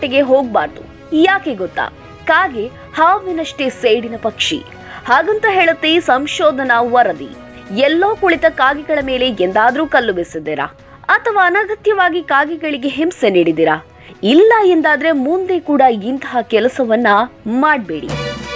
ಬೇಟೆಗೆ ಹೋಗ್ಬಾರ್ದು ಯಾಕೆ ಗೊತ್ತಾ ಕಾಗೆ ಹಾವಿನಷ್ಟೇ ಸೇಡಿನ ಪಕ್ಷಿ ಹಾಗಂತ ಹೇಳುತ್ತೆ ಸಂಶೋಧನಾ ವರದಿ ಎಲ್ಲೋ ಕುಳಿತ ಕಾಗೆಗಳ ಮೇಲೆ ಎಂದಾದ್ರೂ ಕಲ್ಲು ಬೆಸೆದಿರಾ ಅಥವಾ ಅನಗತ್ಯವಾಗಿ ಕಾಗೆಗಳಿಗೆ ಹಿಂಸೆ ನೀಡಿದಿರಾ ಇಲ್ಲ ಎಂದಾದ್ರೆ ಮುಂದೆ ಕೂಡ ಇಂತಹ ಕೆಲಸವನ್ನ ಮಾಡಬೇಡಿ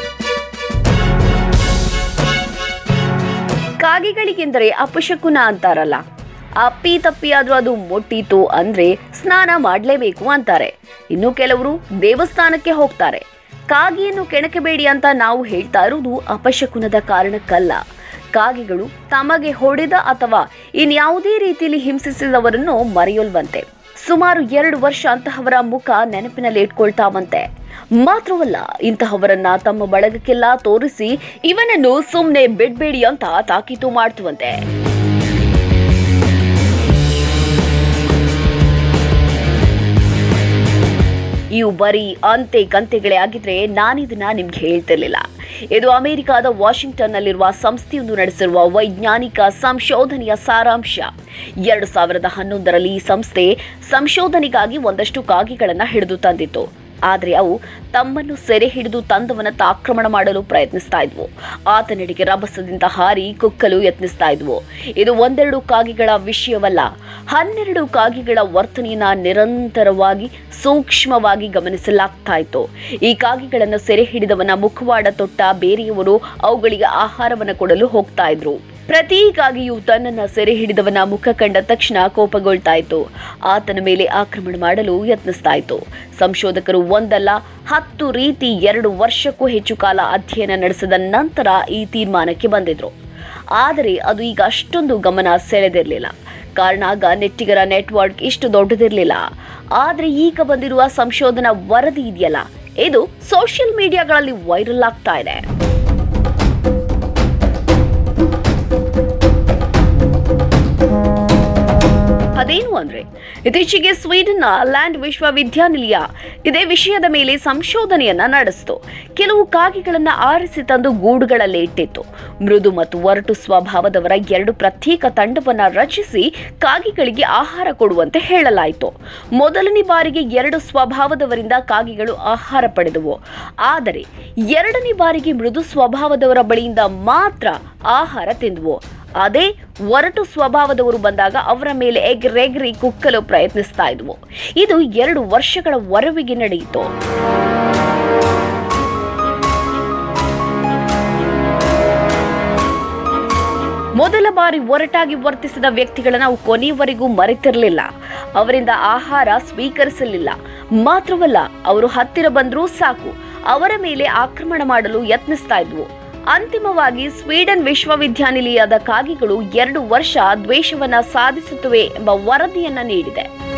ಕಾಗೆಗಳಿಗೆಂದರೆ ಅಪಶಕುನ ಅಂತಾರಲ್ಲ ಅಪ್ಪಿ ತಪ್ಪಿಯಾದ್ರೂ ಅದು ಮುಟ್ಟಿತು ಅಂದ್ರೆ ಸ್ನಾನ ಮಾಡಲೇಬೇಕು ಅಂತಾರೆ ಇನ್ನು ಕೆಲವರು ದೇವಸ್ಥಾನಕ್ಕೆ ಹೋಗ್ತಾರೆ ಕಾಗೆಯನ್ನು ಕೆಣಕಬೇಡಿ ಅಂತ ನಾವು ಹೇಳ್ತಾ ಇರುವುದು ಅಪಶಕುನದ ಕಾರಣಕ್ಕಲ್ಲ ಕಾಗೆಗಳು ತಮಗೆ ಹೊಡೆದ ಅಥವಾ ಇನ್ಯಾವುದೇ ರೀತಿಯಲ್ಲಿ ಹಿಂಸಿಸಿದವರನ್ನು ಮರೆಯೊಲ್ವಂತೆ ಸುಮಾರು ಎರಡು ವರ್ಷ ಅಂತಹವರ ಮುಖ ನೆನಪಿನಲ್ಲಿ ಇಟ್ಕೊಳ್ತಾವಂತೆ ಮಾತ್ರವಲ್ಲ ಇಂತಹವರನ್ನ ತಮ್ಮ ಬಳಗಕ್ಕೆಲ್ಲ ತೋರಿಸಿ ಇವನನ್ನು ಸುಮ್ನೆ ಬಿಡ್ಬೇಡಿ ಅಂತ ತಾಕೀತು ಮಾಡ್ತುವಂತೆ ಇವು ಬರೀ ಅಂತೆ ಕಂತೆಗಳೇ ಆಗಿದ್ರೆ ನಾನಿದನ್ನ ನಿಮ್ಗೆ ಹೇಳ್ತಿರ್ಲಿಲ್ಲ ಇದು ಅಮೆರಿಕದ ವಾಷಿಂಗ್ಟನ್ನಲ್ಲಿರುವ ಸಂಸ್ಥೆಯೊಂದು ನಡೆಸಿರುವ ವೈಜ್ಞಾನಿಕ ಸಂಶೋಧನೆಯ ಸಾರಾಂಶ ಎರಡು ಸಾವಿರದ ಹನ್ನೊಂದರಲ್ಲಿ ಈ ಸಂಸ್ಥೆ ಸಂಶೋಧನೆಗಾಗಿ ಒಂದಷ್ಟು ಕಾಗೆಗಳನ್ನು ಹಿಡಿದು ತಂದಿತ್ತು ಆದರೆ ಅವು ತಮ್ಮನ್ನು ಸೆರೆ ಹಿಡಿದು ತಂದವನತ್ತ ಆಕ್ರಮಣ ಮಾಡಲು ಪ್ರಯತ್ನಿಸ್ತಾ ಇದ್ವು ಆತನೆಡೆಗೆ ರಭಸದಿಂದ ಹಾರಿ ಕುಕ್ಕಲು ಯತ್ನಿಸ್ತಾ ಇದ್ವು ಇದು ಒಂದೆರಡು ಕಾಗೆಗಳ ವಿಷಯವಲ್ಲ ಹನ್ನೆರಡು ಕಾಗೆಗಳ ವರ್ತನೆಯನ್ನ ನಿರಂತರವಾಗಿ ಸೂಕ್ಷ್ಮವಾಗಿ ಗಮನಿಸಲಾಗ್ತಾ ಇತ್ತು ಈ ಕಾಗೆಗಳನ್ನು ಸೆರೆ ಹಿಡಿದವನ ಮುಖವಾಡ ತೊಟ್ಟ ಬೇರೆಯವರು ಅವುಗಳಿಗೆ ಆಹಾರವನ್ನು ಕೊಡಲು ಹೋಗ್ತಾ ಇದ್ರು ಪ್ರತಿ ಕಾಗೆಯು ತನ್ನನ್ನ ಸೆರೆ ಹಿಡಿದವನ ಮುಖ ಕಂಡ ತಕ್ಷಣ ಕೋಪಗೊಳ್ತಾ ಇತ್ತು ಆತನ ಮೇಲೆ ಆಕ್ರಮಣ ಮಾಡಲು ಯತ್ನಿಸ್ತಾ ಇತ್ತು ಸಂಶೋಧಕರು ಒಂದಲ್ಲ ಹತ್ತು ರೀತಿ ಎರಡು ವರ್ಷಕ್ಕೂ ಹೆಚ್ಚು ಕಾಲ ಅಧ್ಯಯನ ನಡೆಸಿದ ನಂತರ ಈ ತೀರ್ಮಾನಕ್ಕೆ ಬಂದಿದ್ರು ಆದರೆ ಅದು ಈಗ ಅಷ್ಟೊಂದು ಗಮನ ಸೆಳೆದಿರಲಿಲ್ಲ ಕಾರಣ ಆಗ ನೆಟ್ಟಿಗರ ನೆಟ್ವರ್ಕ್ ಇಷ್ಟು ದೊಡ್ಡದಿರಲಿಲ್ಲ ಆದರೆ ಈಗ ಬಂದಿರುವ ಸಂಶೋಧನಾ ವರದಿ ಇದೆಯಲ್ಲ ಇದು ಸೋಷಿಯಲ್ ಮೀಡಿಯಾಗಳಲ್ಲಿ ವೈರಲ್ ಆಗ್ತಾ ಇದೆ ಅದೇನು ಅಂದ್ರೆ ಇತ್ತೀಚೆಗೆ ಸ್ವೀಡನ್ನ ಲ್ಯಾಂಡ್ ವಿಶ್ವವಿದ್ಯಾನಿಲಯ ಇದೇ ವಿಷಯದ ಮೇಲೆ ಸಂಶೋಧನೆಯನ್ನ ನಡೆಸಿತು ಕೆಲವು ಕಾಗೆಗಳನ್ನ ಆರಿಸಿ ತಂದು ಗೂಡುಗಳಲ್ಲೇ ಇಟ್ಟಿತ್ತು ಮೃದು ಮತ್ತು ಒರಟು ಸ್ವಭಾವದವರ ಎರಡು ಪ್ರತ್ಯೇಕ ತಂಡವನ್ನ ರಚಿಸಿ ಕಾಗೆಗಳಿಗೆ ಆಹಾರ ಕೊಡುವಂತೆ ಹೇಳಲಾಯಿತು ಮೊದಲನೇ ಬಾರಿಗೆ ಎರಡು ಸ್ವಭಾವದವರಿಂದ ಕಾಗೆಗಳು ಆಹಾರ ಪಡೆದವು ಆದರೆ ಎರಡನೇ ಬಾರಿಗೆ ಮೃದು ಸ್ವಭಾವದವರ ಬಳಿಯಿಂದ ಮಾತ್ರ ಆಹಾರ ತಿಂದವು ಅದೇ ಒರಟು ಸ್ವಭಾವದವರು ಬಂದಾಗ ಅವರ ಮೇಲೆ ಎಗ್ರೆಗ್ರಿ ಕುಕ್ಕಲು ಪ್ರಯತ್ನಿಸ್ತಾ ಇದ್ವು ಇದು ಎರಡು ವರ್ಷಗಳ ವರವಿಗೆ ನಡೆಯಿತು ಮೊದಲ ಬಾರಿ ಒರಟಾಗಿ ವರ್ತಿಸಿದ ವ್ಯಕ್ತಿಗಳನ್ನ ನಾವು ಕೊನೆಯವರೆಗೂ ಮರೆತಿರಲಿಲ್ಲ ಅವರಿಂದ ಆಹಾರ ಸ್ವೀಕರಿಸಲಿಲ್ಲ ಮಾತ್ರವಲ್ಲ ಅವರು ಹತ್ತಿರ ಬಂದರೂ ಸಾಕು ಅವರ ಮೇಲೆ ಆಕ್ರಮಣ ಮಾಡಲು ಯತ್ನಿಸ್ತಾ ಇದ್ವು ಅಂತಿಮವಾಗಿ ಸ್ವೀಡನ್ ವಿಶ್ವವಿದ್ಯಾನಿಲಯದ ಕಾಗೆಗಳು ಎರಡು ವರ್ಷ ದ್ವೇಷವನ್ನ ಸಾಧಿಸುತ್ತವೆ ಎಂಬ ವರದಿಯನ್ನ ನೀಡಿದೆ